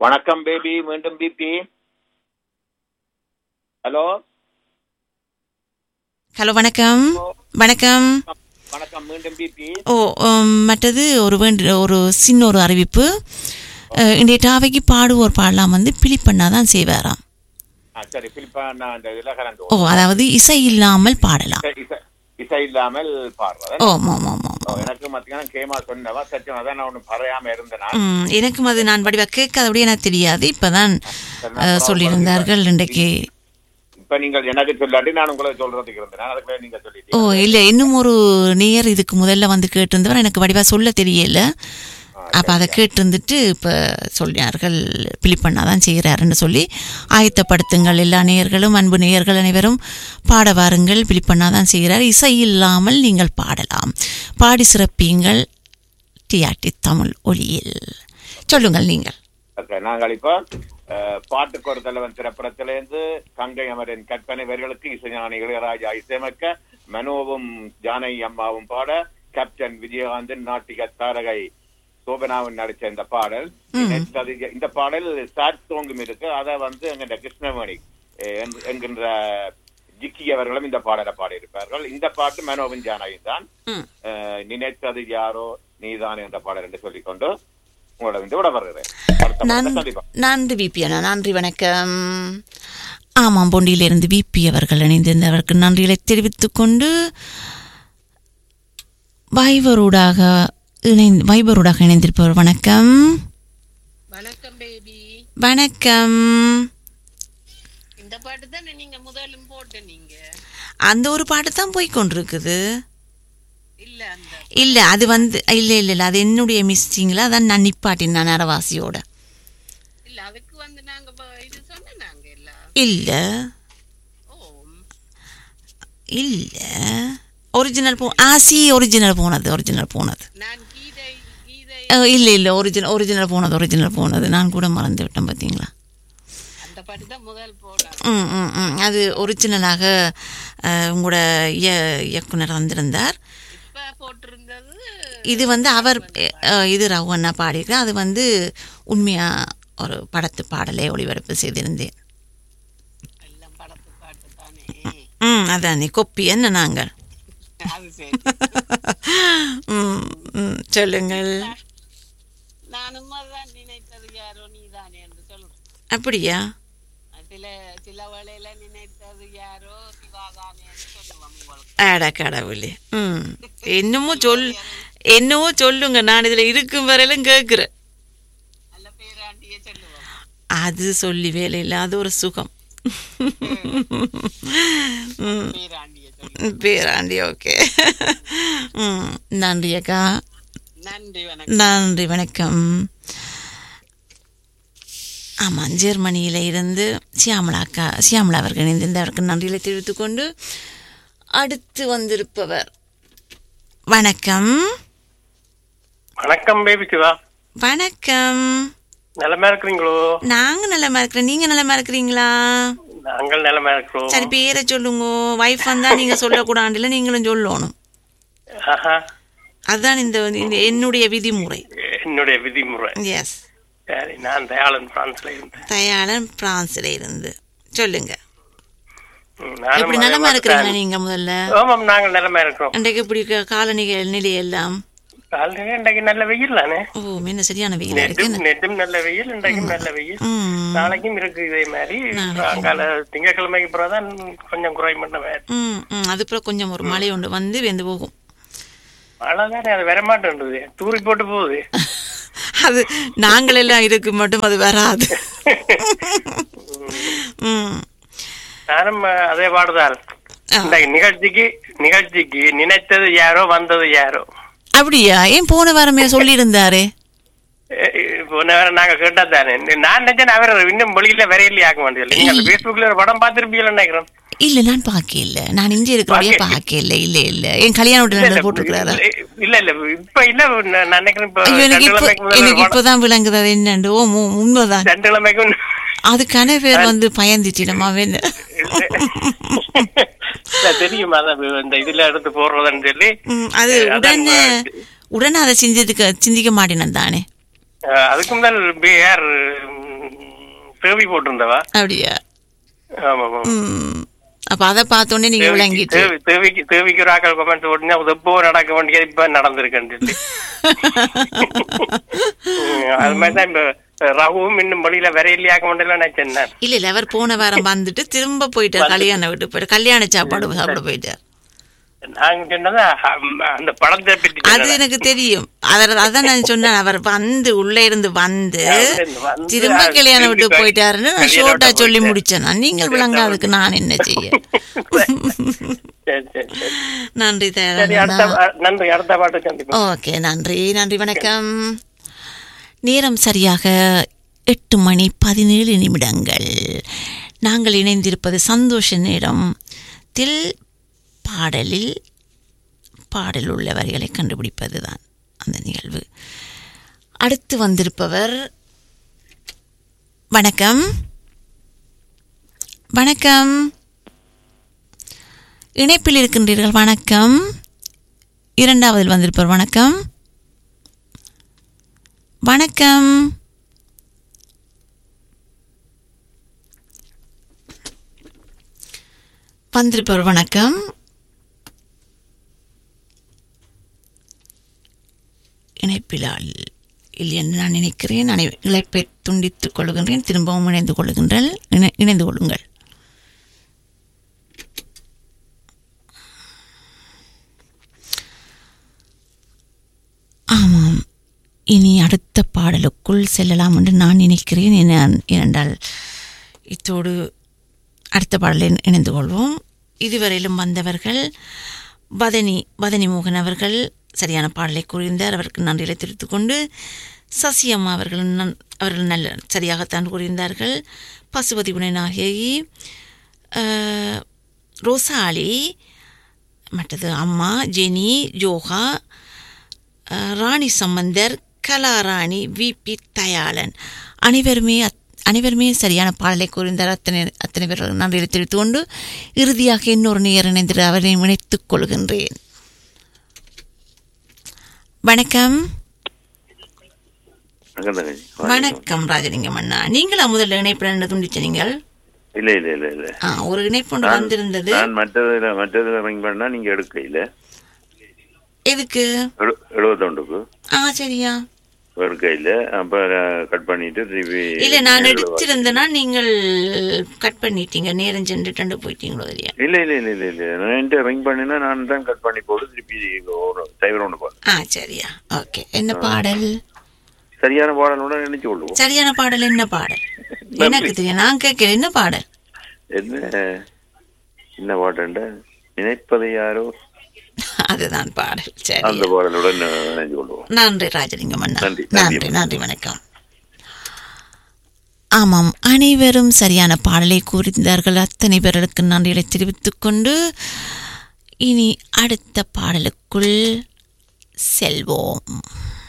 வணக்கம் பேபி மீண்டும் BP hello hello வணக்கம் வணக்கம் வணக்கம் மீண்டும் பிபி ஓ உம், மற்றது ஒரு வேண்டு ஒரு சின்ன ஒரு அறிவிப்பு அஹ், இன்றைய டாவைக்கு பாடுவோர் பாடலாம் வந்து பிலிப்பண்ணா தான் செய்வாராம் சரி பிலிப்பா நான் அந்த இதுல கலந்து ஓ அதாவது இசை இல்லாமல் பாடலாம் இசை- இசை- இசை இல்லாமல் பாடுறது ஓ ஆமாம் ஆமாம் ஓ, எனக்கு மத்தியானம் கேமா சொன்னவா சத்தியம் அதான் நான் ஒன்றும் பறையாம இருந்தேனா ம், எனக்கும் அது நான் வடிவா கேட்காதபடி எனக்கு தெரியாது இப்பதான் அஹ், சொல்லியிருந்தார்கள் இன்றைக்கு இப்ப நீங்கள் எனக்கு சொல்லாட்டி நான் உங்களை சொல்றதுக்கு இருந்தேன் அதுக்குள்ள நீங்க ஓ சொல்லிட்டீங்க இல்லை இன்னும் ஒரு நேயர் இதுக்கு முதல்ல வந்து கேட்டிருந்தவர் எனக்கு வடிவா சொல்ல தெரியல அப்போ அதை கேட்டிருந்துட்டு இப்போ சொல்லினார்கள் பிலிப்பண்ணா தான் செய்கிறாருன்னு சொல்லி ஆயத்தப்படுத்துங்கள் எல்லா நேயர்களும் அன்பு நேயர்கள் அனைவரும் பாட வாருங்கள் பிலிப்பண்ணா தான் செய்கிறார் இசை இல்லாமல் நீங்கள் பாடலாம் பாடி சிறப்பியுங்கள் டிஆர்டி தமிழ் ஒளியில் சொல்லுங்கள் நீங்கள் ஓகே, நாங்கள் இப்போ அஹ், பாட்டுக்கு ஒரு தலைவன் திரைப்படத்திலிருந்து கங்கை அமரின் கற்பனை வரிகளுக்கு இசைஞானி இளையராஜா இசையமைக்க மனோவும் ஜானகி அம்மாவும் பாட கேப்டன் விஜயகாந்தன் நாட்டிக தாரகை சோபனாவும் நடிச்ச இந்த பாடல் Next அது இந்த பாடல் சாட் சோங்கும் இருக்கு அதை வந்து எங்க கிருஷ்ணவேணி அஹ், என்க- என்கின்ற ஜிக்கி அவர்களும் இந்த பாடலை பாடியிருப்பார்கள் இந்த பாட்டு மனோவின் ஜானகி தான் ம். அஹ், நினைத்தது யாரோ நீதான் என்ற பாடல் என்று சொல்லிக்கொண்டு உங்களோட வந்து விட வருகிறேன் அடுத்த நன் பாடலை சந்திப்போம் நன்றி விபி அண்ணா நன்றி வணக்கம் ஆமாம் பொண்டியிலிருந்து விபி அவர்கள் இணைந்திருந்தவருக்கு நன்றிகளை தெரிவித்துக் கொண்டு வைபரூடாக இணை வைபரூடாக இணைந்திருப்பவர் வணக்கம் வணக்கம் பேபி வணக்கம் இந்த பாட்டு தானே நீங்க முதலும் போட்ட நீங்க அந்த ஒரு பாட்டு தான் போய் கொண்டிருக்குது இல்ல அந்த இல்ல அது வந்து இல்ல இல்ல இல்ல அது என்னுடைய மிஸ்டிங்ல அதான் நான் நிப்பாட்டின் நான் அரவாசியோட இல்ல அதுக்கு வந்து நாங்க ப- இது சொன்ன நாங்க எல்லாம் இல்ல ஓ இல்ல ஒரிஜினல் போ ஆ சி ஒரிஜினல் போனது ஒரிஜினல் போனது நான் கீதை கீதை அஹ் இல்ல இல்ல ஒரிஜினல் ஒரிஜினல் போனது ஒரிஜினல் போனது நான் கூட மறந்து விட்டேன் பார்த்தீங்களா அந்த பாட்டு தான் முதல் போட ம் ம் ம் அது ஒரிஜினலாக அஹ், உங்களோட இய- இயக்குனர் வந்திருந்தார் இப்ப போட்டிருந்தது இது வந்து அவர் அஹ், இது ரகுவண்ணா பாடியிருக்கார் அது வந்து உண்மையா ஒரு படத்து பாடலை ஒளிபரப்பு செய்திருந்தேன் எல்லாம் படத்து பாட்டு தானே ம் அதானே கொப்பி என்ன நாங்கள் அது சரி ம் ம் சொல்லுங்கள் நானும் அதான் நினைத்தது யாரோ நீதானே என்று சொல்றேன் அப்படியா சில சில வேளையில நினைத்தது யாரோ சிவாதானே என்று சொல்லுவோம் உங்களுக்கு அட கடவுளே ம் என்னமோ சொல் என்னவோ சொல்லுங்க நான் இதில் இருக்கும் வரையிலும் கேட்குறேன் நல்ல பேராண்டியே சொல்லுவோம் அது சொல்லி வேலை இல்லை அது ஒரு சுகம் ம் பேராண்டியே சொல்லுவோம் பேராண்டி ஓகே ம் நன்றி அக்கா நன்றி வணக்கம் நன்றி வணக்கம் ஆமாம் ஜெர்மனியில் இருந்து சியாமலா அக்கா சியாமலா அவர்கள் இணைந்திருந்தவருக்கு நன்றிகளை தெரிவித்துக் கொண்டு அடுத்து வந்திருப்பவர் வணக்கம் வணக்கம் பேபி சிவா வணக்கம் நிலமா இருக்கிறீங்களோ நாங்க நலமா இருக்கிறோம் நீங்க நலமா இருக்கிறீங்களா நாங்கள் நிலமா இருக்கிறோம் சரி பேரை சொல்லுங்க வைஃப் வந்தா நீங்க சொல்லக்கூடாதுல நீங்களும் சொல்லணும் ஆஹா. அதுதான் இந்த இந்த என்னுடைய விதிமுறை என்னுடைய விதிமுறை எஸ் சரி நான் தயாளன் பிரான்ஸ்ல இருந்தேன் தயாளன் பிரான்ஸ்ல இருந்து சொல்லுங்க ம், நானும் எப்படி அதே நலமா மாதிரி இருக்கிறீங்களா தான். நீங்க முதல்ல ஆமாம் நாங்கள் நிலமா இருக்கிறோம் அன்றைக்கு இப்படி க- காலநிலை நிலை எல்லாம் ஆல்ரெடி இன்றைக்கு நல்ல வெயில் தானே ஓ என்ன சரியான வெயிலா இருக்கு நெட்டும் நெட்டும் நல்ல வெயில் இன்றைக்கும் நல்ல வெயில் ம் நாளைக்கும் இருக்கு இதே மாதிரி கால திங்கட்கிழமைக்கு பிறகுதான் கொஞ்சம் குறை பண்ண வேறு ம் ம் அது அப்புறம் கொஞ்சம் ஒரு மழை ஒன்று வந்து வெந்து போகும் மழை தானே அது வரமாட்டேன்றது தூரி போட்டு போகுது அது நாங்கள் எல்லாம் இருக்கு மட்டும் அது வராது ம் நானும் அஹ், அதே பாடுதான் ஆ. இந்த நிகழ்ச்சிக்கு நிகழ்ச்சிக்கு நினைத்தது யாரோ வந்தது யாரோ அப்படியா ஏன் போன வாரமே சொல்லியிருந்தாரு அஹ், போன வாரம் நாங்க கேட்டா தானே நான் நினைச்சேன் அவர் இன்னும் வெளியில வரையிலே ஆக்க வேண்டியது நீங்க அந்த Facebookல ஒரு படம் பார்த்திருப்பீங்கன்னு நினைக்கிறேன் இல்ல நான் பார்க்கல நான் இங்கே இருக்கிறோடைய பார்க்கல இல்ல இல்ல என் கல்யாண வீட்டுல நடந்தது போட்டிருக்கிறாரா இல்ல இல்ல இப்ப இல்ல நான் நான் நினைக்கிறேன் இப்ப ஐயோ எனக்கு ரெண்டு இப்ப கிழமைக்கு முதல்ல எனக்கு ஒரு படம் இப்பதான் விளங்குது அது என்னண்டு ஓ மு- உண்மைதான் ரெண்டு கிழமைக்கு அதுக்கான பேர் வந்து பயந்துச்சிடமா வேணு இல்ல தெரியும் அதான் இந்த இதுல எடுத்து போடுறதுன்னு சொல்லி ம், அது அதான் உடனே இப்ப- உடனே அதை சிந்திக்க சிந்திக்க மாட்டேனேன் தானே அஹ், அதுக்கு முதல் பி- யார் ம், தேவி போட்டிருந்தவா அப்படியா ஆமா ஆமா ம் அப்ப அதை பார்த்தோன்னே நீங்க விளங்கிட்டு தேவி தேவிக்கு தேவிக்கு ஒரு ஆக்கள் கமெண்ட் உடனே அது எப்போ நடக்க வேண்டியது இப்ப நடந்திருக்கேன் அது மாதிரி தான் இப்ப ரகுவும் இன்னும் வழியில வரையிலையாக்க முடியல நினைச்சேன் நான். இல்ல இல்ல அவர் போன வாரம் வந்துட்டு திரும்ப போயிட்டார் கல்யாண வீட்டு போயிட்டு கல்யாண சாப்பாடு சாப்பிட போயிட்டார் நாங்க சொன்னதா அம், அந்த படத்தை பற்றி அது சொன்னதா. எனக்கு தெரியும் அவர் அதான் நான் சொன்னேன் அவர் வந்து உள்ள இருந்து வந்து வந்து, திரும்ப அது கல்யாணம் விட்டு திரும்பி போயிட்டாருன்னு நான் கல்யாணம் ஷோர்ட்டா விட்டு சொல்லி போயிட்டாரு. முடிச்சேன் நான். நீங்கள் விளங்காதுக்கு நான் என்ன செய்ய சரி, சரி, சரி. நன்றி சரி அடுத்த தயாரா பா- நன்றி அடுத்த பாட்டு சந்திப்போம் ஓகே நன்றி நன்றி வணக்கம் நேரம் சரியாக எட்டு மணி பதினேழு நிமிடங்கள் நாங்கள் இணைந்திருப்பது சந்தோஷ நேரம் தில் பாடலில் பாடல் உள்ள வரிகளை கண்டுபிடிப்பது தான் அந்த நிகழ்வு அடுத்து வந்திருப்பவர் வணக்கம் வணக்கம் இணைப்பில் இருக்கின்றீர்கள் வணக்கம் இரண்டாவதில் வந்திருப்பவர் வணக்கம் வணக்கம் வந்திருப்பவர் வணக்கம் இணைப்பிலால் இல்லை என்று நான் நினைக்கிறேன் அனை இழைப்பை துண்டித்துக் கொள்கின்றேன் திரும்பவும் இணைந்து கொள்கின்றேன் இணை- இணைந்து கொள்ளுங்கள் ஆமாம் இனி அடுத்த பாடலுக்குள் செல்லலாம் என்று நான் நினைக்கிறேன் ஏன- ஏனென்றால் இத்தோடு அடுத்த பாடலில் இணைந்து கொள்வோம் இதுவரையிலும் வந்தவர்கள் வதனி வதனி மோகன் அவர்கள் சரியான பாடலை கூறியிருந்தார் அவருக்கு நன்றிகளை தெரிவித்துக் கொண்டு சசி அம்மா அவர்கள் நன்- அவர்கள் நல்ல சரியாகத்தான் கூறியிருந்தார்கள் பசுபதி குணநாயகி அஹ், ரோசாலி மற்றது அம்மா ஜெனி ஜோகா அஹ், ராணி சம்பந்தர் கலாராணி விபி தயாளன் அனைவருமே அத்- அனைவருமே சரியான பாடலை கூறிந்தார் அத்தனை அத்தனை பேர் நன்றியை தெரிவித்துக் கொண்டு இறுதியாக இன்னொரு நேர் இணைந்து அவரை இணைத்துக் கொள்கின்றேன் வணக்கம் வணக்கம் தங்கச்சி வணக்கம் ராஜலிங்கம் அண்ணா நீங்களா முதல்ல இணைப்பு என்ன துண்டிச்ச நீங்கள் இல்ல இல்ல இல்ல இல்ல ஆ, ஒரு இணைப்பு ஒன்று நான் வந்திருந்தது நான் மற்றதுல மற்றது ரிங் பண்ணா நீங்க எடுக்கையில எதுக்கு எழு- எழுபத்தொண்டுக்கு ஆ சரியா எடுக்கையில அப்ப கட் பண்ணிட்டு திருப்பி இல்ல நான் நேர்ல எடுத்திருந்தேன்னா நீங்கள் கட் பண்ணிட்டீங்க நேரம் சென்றுட்டு போயிட்டீங்களோ இல்லையா வா- இல்ல இல்ல இல்ல இல்ல இல்ல நான் ரிங் பண்ணினா நான் தான் கட் பண்ணி போட்டு திருப்பி ஒரு சைவர் ஒன்று போறேன் ஆ சரியா ஓகே என்ன பாடல் சரியான பாடலோட நினைச்சு கொள்ளுவோம் சரியான பாடல் என்ன பாடல் எனக்கு தெரியும் நான் கேட்கிறேன் என்ன பாடல் என்ன என்ன பாட்டுண்ட நினைப்பதை யாரோ அதுதான் பாடல் சரி அந்த பாடலுடன் நினைச்சு கொள்வோம் நன்றி ராஜலிங்கம் அண்ணா நன்றி, நன்றி. நன்றி நன்றி வணக்கம் ஆமாம் அனைவரும் சரியான பாடலை கூறியிருந்தார்கள் அத்தனை பேர்களுக்கு நன்றிகளை தெரிவித்துக் கொண்டு இனி அடுத்த பாடலுக்குள் செல்வோம்